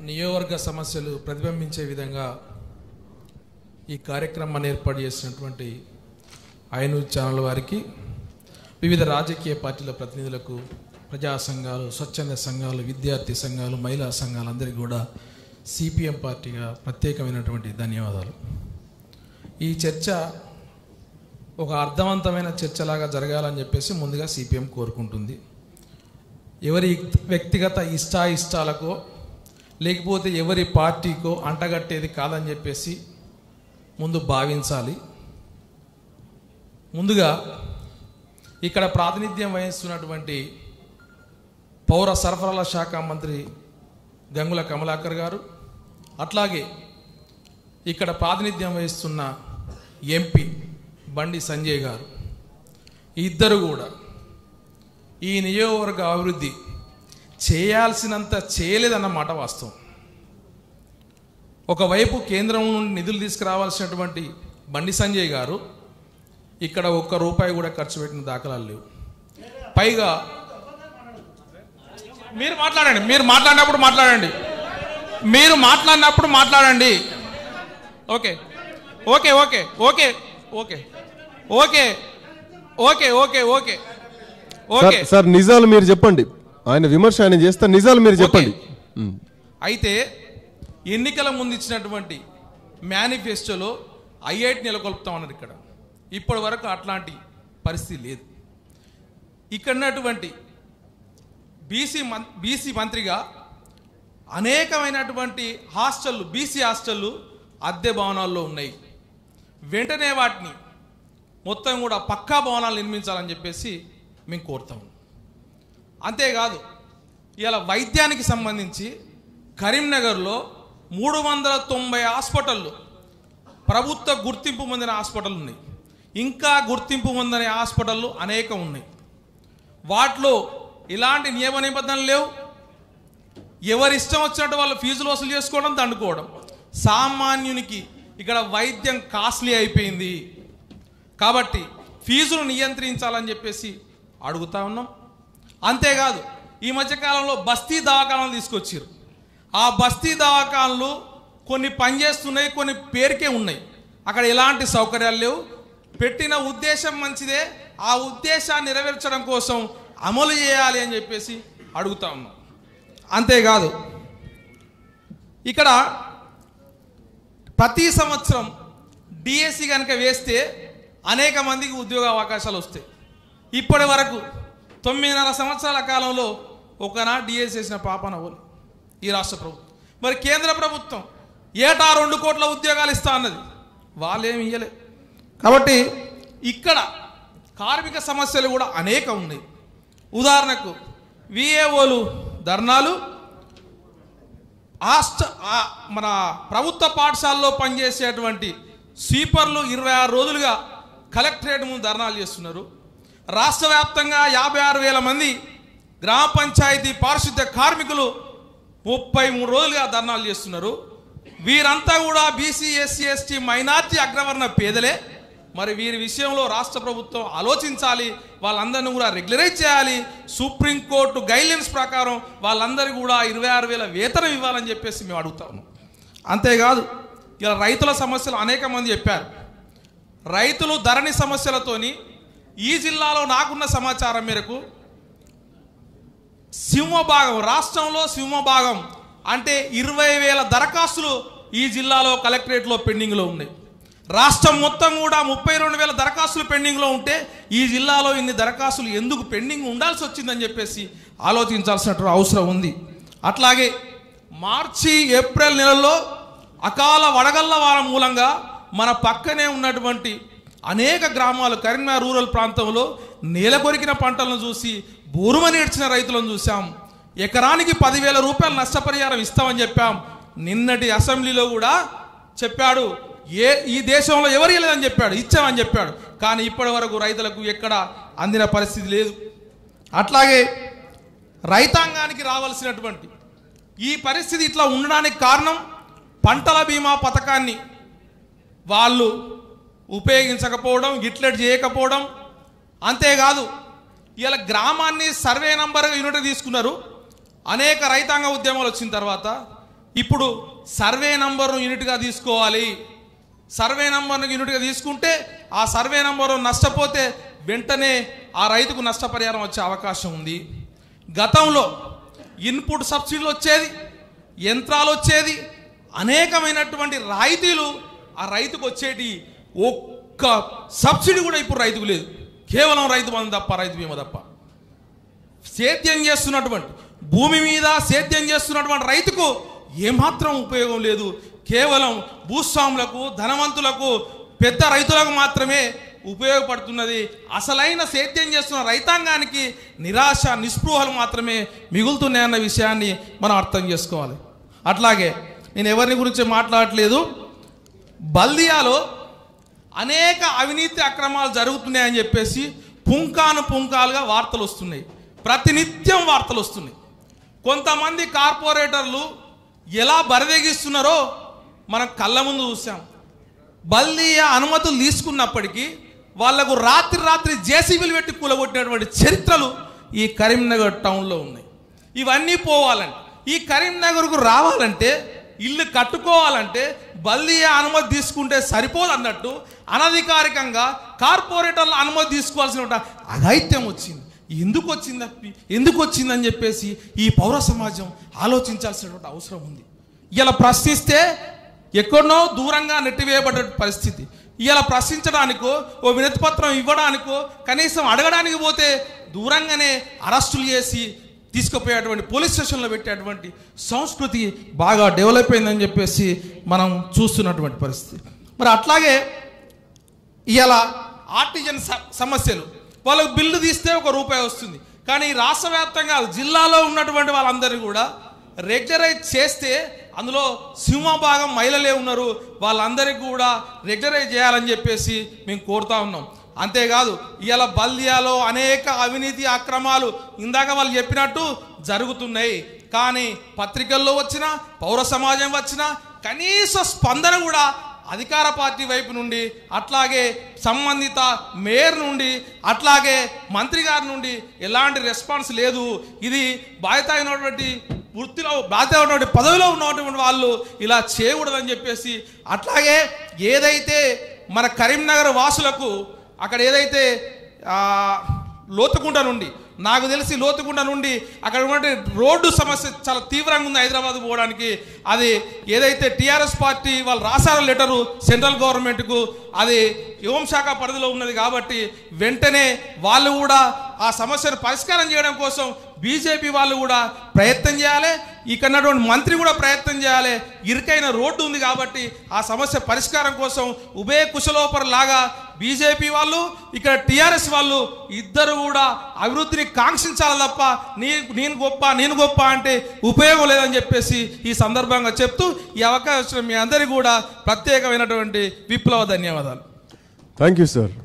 నియోజకవర్గ సమస్యలు ప్రతిబింబించే విధంగా ఈ కార్యక్రమాన్ని ఏర్పాటు చేసినటువంటి ఐను ఛానల్ వారికి వివిధ రాజకీయ పార్టీల ప్రతినిధులకు ప్రజా సంఘాలు స్వచ్ఛంద సంఘాలు విద్యార్థి సంఘాలు మహిళా సంఘాలు అందరికీ కూడా సిపిఎం పార్టీగా ప్రత్యేకమైనటువంటి ధన్యవాదాలు ఈ చర్చ ఒక అర్థవంతమైన చర్చలాగా జరగాలని చెప్పేసి ముందుగా సిపిఎం కోరుకుంటుంది ఎవరి వ్యక్తిగత ఇష్టాయిష్టాలకో లేకపోతే ఎవరి పార్టీకో అంటగట్టేది కాదని చెప్పేసి ముందు భావించాలి ముందుగా ఇక్కడ ప్రాతినిధ్యం వహిస్తున్నటువంటి పౌర సరఫరాల శాఖ మంత్రి గంగుల కమలాకర్ గారు అట్లాగే ఇక్కడ ప్రాతినిధ్యం వహిస్తున్న ఎంపీ బండి సంజయ్ గారు ఈ ఇద్దరు కూడా ఈ నియోజకవర్గ అభివృద్ధి చేయాల్సినంత చేయలేదన్నమాట వాస్తవం ఒకవైపు కేంద్రం నుండి నిధులు తీసుకురావాల్సినటువంటి బండి సంజయ్ గారు ఇక్కడ ఒక్క రూపాయి కూడా ఖర్చు పెట్టిన దాఖలాలు లేవు పైగా మీరు మాట్లాడండి మీరు మాట్లాడినప్పుడు మాట్లాడండి మీరు మాట్లాడినప్పుడు మాట్లాడండి okay okay okay okay okay okay okay okay okay sir okay sir నిజాలు మీరు చెప్పండి ఆయన విమర్శ ఆయన చేస్తే నిజాలు మీరు చెప్పండి ఉమ్. అయితే ఎన్నికల ముందు ఇచ్చినటువంటి మేనిఫెస్టోలో ఐఐటి నెలకొల్పుతామన్నారు ఇక్కడ ఇప్పటి వరకు అట్లాంటి పరిస్థితి లేదు ఇక్కడ ఉన్నటువంటి బీసీ మం బీసీ మంత్రిగా అనేకమైనటువంటి హాస్టళ్ళు బీసీ హాస్టళ్ళు అద్దె భవనాల్లో ఉన్నాయి వెంటనే వాటిని మొత్తం కూడా పక్కా భవనాలు నిర్మించాలని చెప్పేసి మేము కోరుతాము అంతేకాదు ఇలా వైద్యానికి సంబంధించి కరీంనగర్లో మూడు వందల తొంభై హాస్పిటళ్ళు ప్రభుత్వ గుర్తింపు పొందిన హాస్పిటల్ ఉన్నాయి ఇంకా గుర్తింపు పొందని హాస్పిటళ్ళు అనేకం ఉన్నాయి వాటిలో ఇలాంటి నియమ నిబంధనలు లేవు ఎవరి ఇష్టం వచ్చినట్టు వాళ్ళు ఫీజులు వసూలు చేసుకోవడం దండుకోవడం సామాన్యునికి ఇక్కడ వైద్యం కాస్ట్లీ అయిపోయింది కాబట్టి ఫీజులు నియంత్రించాలని చెప్పేసి అడుగుతా ఉన్నాం అంతేకాదు ఈ మధ్యకాలంలో బస్తీ దవాఖానాలు తీసుకొచ్చారు ఆ బస్తీ దవాఖానలు కొన్ని పనిచేస్తున్నాయి కొన్ని పేరుకే ఉన్నాయి అక్కడ ఎలాంటి సౌకర్యాలు లేవు పెట్టిన ఉద్దేశం మంచిదే ఆ ఉద్దేశాన్ని నెరవేర్చడం కోసం అమలు చేయాలి అని చెప్పేసి అడుగుతా ఉన్నాం అంతేకాదు ఇక్కడ ప్రతి సంవత్సరం డిఎస్సి కనుక వేస్తే అనేక మందికి ఉద్యోగ అవకాశాలు వస్తాయి ఇప్పటి వరకు తొమ్మిదిన్నర సంవత్సరాల కాలంలో ఒకనా డిఎస్సి వేసిన పాపన వాళ్ళు ఈ రాష్ట్ర ప్రభుత్వం మరి కేంద్ర ప్రభుత్వం ఏటా రెండు కోట్ల ఉద్యోగాలు ఇస్తా అన్నది వాళ్ళేమి ఇయ్యలే కాబట్టి ఇక్కడ కార్మిక సమస్యలు కూడా అనేక ఉన్నాయి ఉదాహరణకు విఏఓలు ధర్నాలు ఆస్ట ఆ- మన ప్రభుత్వ పాఠశాలలో పనిచేసేటువంటి స్వీపర్లు ఇరవై ఆరు రోజులుగా కలెక్టరేట్ ముందు ధర్నాలు చేస్తున్నారు రాష్ట్ర వ్యాప్తంగా యాభై ఆరు వేల మంది గ్రామ పంచాయతీ పారిశుద్ధ్య కార్మికులు ముప్పై మూడు రోజులుగా ధర్నాలు చేస్తున్నారు వీరంతా కూడా బీసీ ఎస్సీ ఎస్టీ మైనార్టీ అగ్రవర్ణ పేదలే మరి వీరి విషయంలో రాష్ట్ర ప్రభుత్వం ఆలోచించాలి వాళ్ళందరినీ కూడా రెగ్యులరైజ్ చేయాలి సుప్రీంకోర్టు గైడ్లైన్స్ ప్రకారం వాళ్ళందరికీ కూడా ఇరవై ఆరు వేల వేతనం ఇవ్వాలని చెప్పేసి మేము అడుగుతాము అంతేకాదు ఇలా రైతుల సమస్యలు అనేక మంది చెప్పారు రైతులు ధరణి సమస్యలతోని ఈ జిల్లాలో నాకున్న సమాచారం మేరకు సింహభాగం రాష్ట్రంలో సింహభాగం అంటే ఇరవై వేల దరఖాస్తులు ఈ జిల్లాలో కలెక్టరేట్లో పెండింగ్లో ఉన్నాయి రాష్ట్రం మొత్తం కూడా ముప్పై రెండు వేల దరఖాస్తులు పెండింగ్లో ఉంటే ఈ జిల్లాలో ఇన్ని దరఖాస్తులు ఎందుకు పెండింగ్ ఉండాల్సి వచ్చిందని చెప్పేసి ఆలోచించాల్సినటువంటి అవసరం ఉంది అట్లాగే మార్చి ఏప్రిల్ నెలల్లో అకాల వడగళ్ల వారం మూలంగా మన పక్కనే ఉన్నటువంటి అనేక గ్రామాలు కరీంనగర్ రూరల్ ప్రాంతంలో నేల కొరికిన పంటలను చూసి బూరుమని ఏడ్చిన రైతులను చూసాం ఎకరానికి పదివేల రూపాయలు నష్టపరిహారం ఇస్తామని చెప్పాం నిన్నటి అసెంబ్లీలో కూడా చెప్పాడు ఏ ఈ దేశంలో ఎవరు ఇవ్వలేదని చెప్పాడు ఇచ్చామని చెప్పాడు కానీ ఇప్పటి వరకు రైతులకు ఎక్కడ అందిన పరిస్థితి లేదు అట్లాగే రైతాంగానికి రావాల్సినటువంటి ఈ పరిస్థితి ఇట్లా ఉండడానికి కారణం పంటల బీమా పథకాన్ని వాళ్ళు ఉపయోగించకపోవడం గిట్లెట్ చేయకపోవడం అంతేకాదు ఇలా గ్రామాన్ని సర్వే నంబర్ యూనిట్ తీసుకున్నారు అనేక రైతాంగ ఉద్యమాలు వచ్చిన తర్వాత ఇప్పుడు సర్వే నంబర్ను యూనిట్గా తీసుకోవాలి సర్వే నంబర్ను యూనిట్గా తీసుకుంటే ఆ సర్వే నంబరు నష్టపోతే వెంటనే ఆ రైతుకు నష్టపరిహారం వచ్చే అవకాశం ఉంది గతంలో ఇన్పుట్ సబ్సిడీలు వచ్చేది యంత్రాలు వచ్చేది అనేకమైనటువంటి రాయితీలు ఆ రైతుకు వచ్చేటి ఒక్క సబ్సిడీ కూడా ఇప్పుడు రైతుకు లేదు కేవలం రైతు బంధు తప్ప రైతు బీమా తప్ప సేద్యం చేస్తున్నటువంటి భూమి మీద సేద్యం చేస్తున్నటువంటి రైతుకు ఏమాత్రం ఉపయోగం లేదు కేవలం భూస్వాములకు ధనవంతులకు పెద్ద రైతులకు మాత్రమే ఉపయోగపడుతున్నది అసలైన సేద్యం చేస్తున్న రైతాంగానికి నిరాశ నిస్పృహలు మాత్రమే మిగులుతున్నాయన్న విషయాన్ని మనం అర్థం చేసుకోవాలి అట్లాగే నేను ఎవరిని గురించి మాట్లాడట్లేదు బల్దియాలో అనేక అవినీతి అక్రమాలు జరుగుతున్నాయని చెప్పేసి పుంకాను పుంకాలుగా వార్తలు వస్తున్నాయి ప్రతినిత్యం వార్తలు వస్తున్నాయి కొంతమంది కార్పొరేటర్లు ఎలా బరిదెగిస్తున్నారో మనం కళ్ళ ముందు చూసాం బల్దియా అనుమతులు తీసుకున్నప్పటికీ వాళ్లకు రాత్రి రాత్రి జేసీబీలు పెట్టి కూలగొట్టినటువంటి చరిత్రలు ఈ కరీంనగర్ టౌన్లో ఉన్నాయి ఇవన్నీ పోవాలంటే ఈ కరీంనగర్కు రావాలంటే ఇల్లు కట్టుకోవాలంటే బల్దియా అనుమతి తీసుకుంటే సరిపోదు అన్నట్టు అనధికారికంగా కార్పొరేటర్ల అనుమతి తీసుకోవాల్సిన అఘాయిత్యం వచ్చింది ఎందుకు వచ్చింది అప్పి ఎందుకు వచ్చిందని చెప్పేసి ఈ పౌర సమాజం ఆలోచించాల్సినటువంటి అవసరం ఉంది ఇలా ప్రశ్నిస్తే ఎక్కడనో దూరంగా నెట్టివేయబడ్డ పరిస్థితి ఇలా ప్రశ్నించడానికో ఓ వినతి పత్రం ఇవ్వడానికో కనీసం అడగడానికి పోతే దూరంగానే అరెస్టులు చేసి తీసుకుపోయేటువంటి పోలీస్ స్టేషన్లో పెట్టేటువంటి సంస్కృతి బాగా డెవలప్ అయిందని చెప్పేసి మనం చూస్తున్నటువంటి పరిస్థితి మరి అట్లాగే ఇవాళ ఆర్టిజన్ స- సమస్యలు వాళ్ళకు బిల్లు తీస్తే ఒక రూపాయి వస్తుంది కానీ రాష్ట్ర వ్యాప్తంగా జిల్లాలో ఉన్నటువంటి వాళ్ళందరినీ కూడా రెగ్యులరైజ్ చేస్తే అందులో సింహభాగం మహిళలే ఉన్నారు వాళ్ళందరికీ కూడా రెగ్యులరైజ్ చేయాలని చెప్పేసి మేము కోరుతా ఉన్నాం అంతేకాదు ఇవాళ బల్దియాలో అనేక అవినీతి అక్రమాలు ఇందాక వాళ్ళు చెప్పినట్టు జరుగుతున్నాయి కానీ పత్రికల్లో వచ్చిన పౌర సమాజం వచ్చిన కనీస స్పందన కూడా అధికార పార్టీ వైపు నుండి అట్లాగే సంబంధిత మేయర్ నుండి అట్లాగే మంత్రి గారి నుండి ఎలాంటి రెస్పాన్స్ లేదు ఇది బాధ్యత అయినటువంటి వృత్తిలో బాధ్యత ఉన్నటువంటి పదవిలో ఉన్నటువంటి వాళ్ళు ఇలా చేయకూడదని చెప్పేసి అట్లాగే ఏదైతే మన కరీంనగర్ వాసులకు అక్కడ ఏదైతే ఆ, లోతుకుంట నుండి నాకు తెలిసి లోతుకుంట నుండి అక్కడ ఉన్నటువంటి రోడ్డు సమస్య చాలా తీవ్రంగా ఉంది హైదరాబాద్ పోవడానికి అది ఏదైతే టీఆర్ఎస్ పార్టీ వాళ్ళు రాశారో లెటరు సెంట్రల్ గవర్నమెంట్కు అది హోంశాఖ పరిధిలో ఉన్నది కాబట్టి వెంటనే వాళ్ళు కూడా ఆ సమస్యను పరిష్కారం చేయడం కోసం బీజేపీ వాళ్ళు కూడా ప్రయత్నం చేయాలి ఇక్కడ ఉన్నటువంటి మంత్రి కూడా ప్రయత్నం చేయాలి ఇరుకైన రోడ్డు ఉంది కాబట్టి ఆ సమస్య పరిష్కారం కోసం ఉభయ కుశలోపర లాగా బీజేపీ వాళ్ళు ఇక్కడ టీఆర్ఎస్ వాళ్ళు ఇద్దరు కూడా అభివృద్ధిని కాంక్షించాలి తప్ప నీ నేను గొప్ప నేను గొప్ప అంటే ఉపయోగం లేదని చెప్పేసి ఈ సందర్భంగా చెప్తూ ఈ అవకాశం మీ అందరికీ కూడా ప్రత్యేకమైనటువంటి విప్లవ ధన్యవాదాలు థ్యాంక్ యూ సార్